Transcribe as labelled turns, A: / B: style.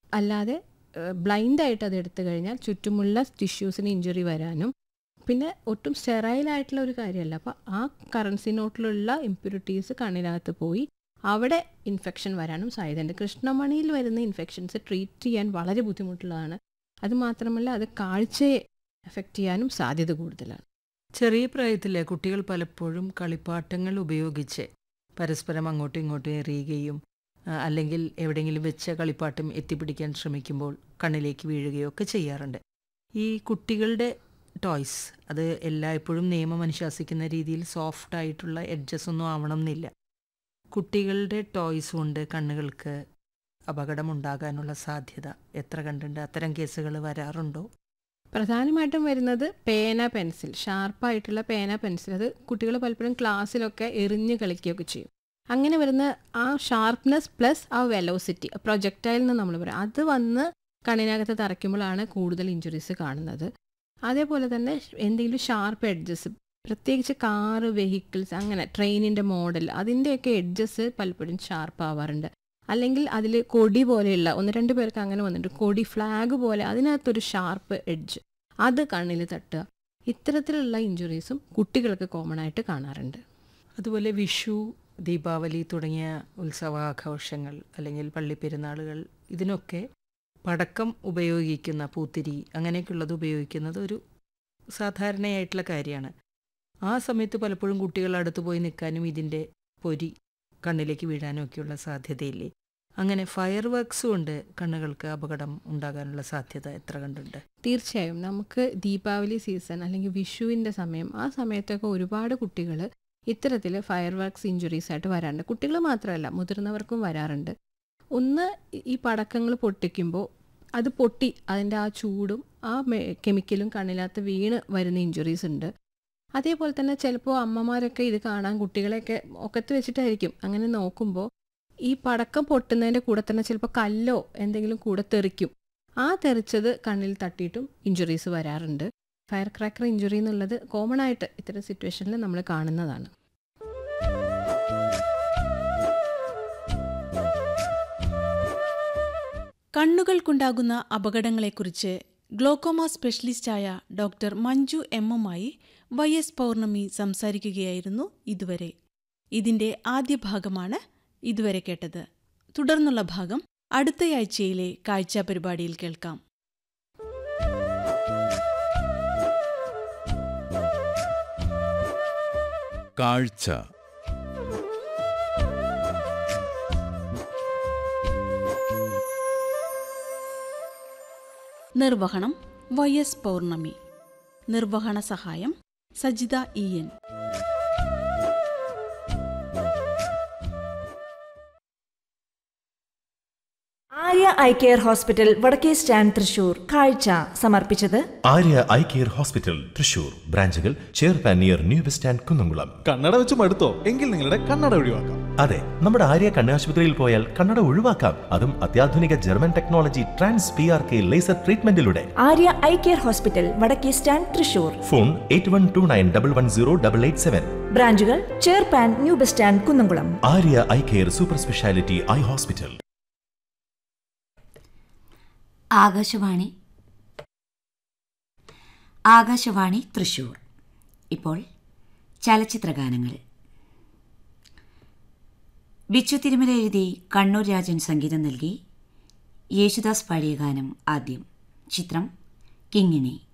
A: അല്ലാതെ ബ്ലൈൻഡായിട്ട് അത് എടുത്തു കഴിഞ്ഞാൽ ചുറ്റുമുള്ള ടിഷ്യൂസിന് ഇഞ്ചുറി വരാനും പിന്നെ ഒട്ടും സ്റ്റെറൈലായിട്ടുള്ള ഒരു കാര്യമല്ല അപ്പോൾ ആ കറൻസി നോട്ടിലുള്ള ഇമ്പ്യൂരിറ്റീസ് കണ്ണിനകത്ത് പോയി അവിടെ ഇൻഫെക്ഷൻ വരാനും സാധ്യതയുണ്ട് കൃഷ്ണമണിയിൽ വരുന്ന ഇൻഫെക്ഷൻസ് ട്രീറ്റ് ചെയ്യാൻ വളരെ ബുദ്ധിമുട്ടുള്ളതാണ് അതുമാത്രമല്ല അത് കാഴ്ചയെ എഫക്റ്റ് ചെയ്യാനും സാധ്യത കൂടുതലാണ്
B: ചെറിയ പ്രായത്തിലെ കുട്ടികൾ പലപ്പോഴും കളിപ്പാട്ടങ്ങൾ ഉപയോഗിച്ച് പരസ്പരം അങ്ങോട്ടും ഇങ്ങോട്ടും എറിയുകയും ആ, അല്ലെങ്കിൽ എവിടെയെങ്കിലും വെച്ച കളിപ്പാട്ടം എത്തിപ്പിടിക്കാൻ ശ്രമിക്കുമ്പോൾ കണ്ണിലേക്ക് വീഴുകയോ ഒക്കെ ചെയ്യാറുണ്ട് ഈ കുട്ടികളുടെ ടോയ്സ് അത് എല്ലായ്പ്പോഴും നിയമം അനുശാസിക്കുന്ന രീതിയിൽ സോഫ്റ്റ് ആയിട്ടുള്ള എഡ്ജസ് ഒന്നും ആവണം എന്നില്ല കുട്ടികളുടെ ടോയ്സ് കൊണ്ട് കണ്ണുകൾക്ക് അപകടമുണ്ടാകാനുള്ള സാധ്യത എത്ര കണ്ടുണ്ട് അത്തരം കേസുകൾ വരാറുണ്ടോ
A: പ്രധാനമായിട്ടും വരുന്നത് പേന പെൻസിൽ ഷാർപ്പായിട്ടുള്ള പേന പെൻസിൽ അത് കുട്ടികൾ പലപ്പോഴും ക്ലാസ്സിലൊക്കെ എറിഞ്ഞ് കളിക്കുകയൊക്കെ ചെയ്യും അങ്ങനെ വരുന്ന ആ ഷാർപ്നെസ് പ്ലസ് ആ വെലോസിറ്റി പ്രൊജക്റ്റൈൽ എന്ന് നമ്മൾ പറയും അത് വന്ന് കണ്ണിനകത്ത് തറയ്ക്കുമ്പോഴാണ് കൂടുതൽ ഇഞ്ചുറീസ് കാണുന്നത് അതേപോലെ തന്നെ എന്തെങ്കിലും ഷാർപ്പ് എഡ്ജസ് പ്രത്യേകിച്ച് കാറ് വെഹിക്കിൾസ് അങ്ങനെ ട്രെയിനിൻ്റെ മോഡൽ അതിൻ്റെയൊക്കെ എഡ്ജസ് പലപ്പോഴും ഷാർപ്പ് ആവാറുണ്ട് അല്ലെങ്കിൽ അതിൽ കൊടി പോലെയുള്ള ഒന്ന് രണ്ട് പേർക്ക് അങ്ങനെ വന്നിട്ടുണ്ട് കൊടി ഫ്ലാഗ് പോലെ അതിനകത്തൊരു ഷാർപ്പ് എഡ്ജ് അത് കണ്ണിൽ തട്ടുക ഇത്തരത്തിലുള്ള ഇഞ്ചുറീസും കുട്ടികൾക്ക് കോമൺ ആയിട്ട് കാണാറുണ്ട്
B: അതുപോലെ വിഷു ദീപാവലി തുടങ്ങിയ ഉത്സവാഘോഷങ്ങൾ അല്ലെങ്കിൽ പള്ളിപ്പെരുന്നാളുകൾ ഇതിനൊക്കെ പടക്കം ഉപയോഗിക്കുന്ന പൂത്തിരി അങ്ങനെയൊക്കെയുള്ളത് ഉപയോഗിക്കുന്നത് ഒരു സാധാരണയായിട്ടുള്ള കാര്യമാണ് ആ സമയത്ത് പലപ്പോഴും കുട്ടികൾ അടുത്ത് പോയി നിൽക്കാനും ഇതിൻ്റെ പൊരി കണ്ണിലേക്ക് വീഴാനും ഒക്കെയുള്ള സാധ്യതയില്ലേ അങ്ങനെ ഫയർ വർക്ക്സ് കൊണ്ട് കണ്ണുകൾക്ക് അപകടം ഉണ്ടാകാനുള്ള സാധ്യത എത്ര കണ്ടുണ്ട്
A: തീർച്ചയായും നമുക്ക് ദീപാവലി സീസൺ അല്ലെങ്കിൽ വിഷുവിൻ്റെ സമയം ആ സമയത്തൊക്കെ ഒരുപാട് കുട്ടികൾ ഇത്തരത്തിൽ ഫയർ വർക്ക്സ് ഇഞ്ചുറീസ് ആയിട്ട് വരാറുണ്ട് കുട്ടികൾ മാത്രമല്ല മുതിർന്നവർക്കും വരാറുണ്ട് ഒന്ന് ഈ പടക്കങ്ങൾ പൊട്ടിക്കുമ്പോൾ അത് പൊട്ടി അതിൻ്റെ ആ ചൂടും ആ മെ- കെമിക്കലും കണ്ണിനകത്ത് വീണ് വരുന്ന ഇഞ്ചുറീസ് ഉണ്ട് അതേപോലെ തന്നെ ചിലപ്പോൾ അമ്മമാരൊക്കെ ഇത് കാണാൻ കുട്ടികളെയൊക്കെ ഒക്കത്ത് വെച്ചിട്ടായിരിക്കും അങ്ങനെ നോക്കുമ്പോൾ ഈ പടക്കം പൊട്ടുന്നതിൻ്റെ കൂടെ തന്നെ ചിലപ്പോൾ കല്ലോ എന്തെങ്കിലും കൂടെ തെറിക്കും ആ തെറിച്ചത് കണ്ണിൽ തട്ടിയിട്ടും ഇഞ്ചുറീസ് വരാറുണ്ട് ഫയർ ക്രാക്കർ ഇഞ്ചുറി എന്നുള്ളത് കോമൺ ആയിട്ട് ഇത്തരം സിറ്റുവേഷനിൽ നമ്മൾ കാണുന്നതാണ്
C: കണ്ണുകൾക്കുണ്ടാകുന്ന അപകടങ്ങളെക്കുറിച്ച് ഗ്ലോക്കോമ സ്പെഷ്യലിസ്റ്റായ ഡോക്ടർ മഞ്ജു എമ്മുമായി വൈ എസ് പൗർണമി സംസാരിക്കുകയായിരുന്നു ഇതുവരെ ഇതിന്റെ ആദ്യ ഭാഗമാണ് ഇതുവരെ കേട്ടത് തുടർന്നുള്ള ഭാഗം അടുത്തയാഴ്ചയിലെ കാഴ്ച പരിപാടിയിൽ കേൾക്കാം
D: കാഴ്ച
C: നിർവഹണം വൈ എസ് പൗർണമി നിർവഹണ സഹായം Sajitha E N
E: Arya eye care hospital Vadakke stand Thrissur കാഴ്ച സമർപ്പിച്ചത്
F: Arya eye care hospital Thrissur ബ്രാഞ്ചുകൾ ചെയർപാൻ near new bus stand Kunnamkulam
G: കണ്ണട വെച്ച് മടുത്തോ എങ്കിൽ നിങ്ങളുടെ കണ്ണട ഒഴിവാക്കാം
F: അതെ നമ്മുടെ ആര്യ കണ്ണാശുപത്രിയിൽ പോയാൽ കണ്ണട ഒഴിവാക്കാം അതും അത്യാധുനിക German technology trans P R K laser ട്രീറ്റ്മെന്റിലൂടെ
E: Arya eye care hospital Vadakke stand Thrissur
F: phone eight one two nine double one zero double eight seven
E: ബ്രാഞ്ചുകൾ ചെയർപാൻ new bus stand Kunnamkulam
F: Arya eye care super speciality eye hospital
H: Akashvani Akashvani Thrissur ഇപ്പോൾ ചലച്ചിത്രഗാനങ്ങൾ ബിച്ചു തിരുമല എഴുതി കണ്ണൂർ രാജൻ സംഗീതം നൽകി യേശുദാസ് പാടിയ ഗാനം ആദ്യം ചിത്രം കിങ്ങിണി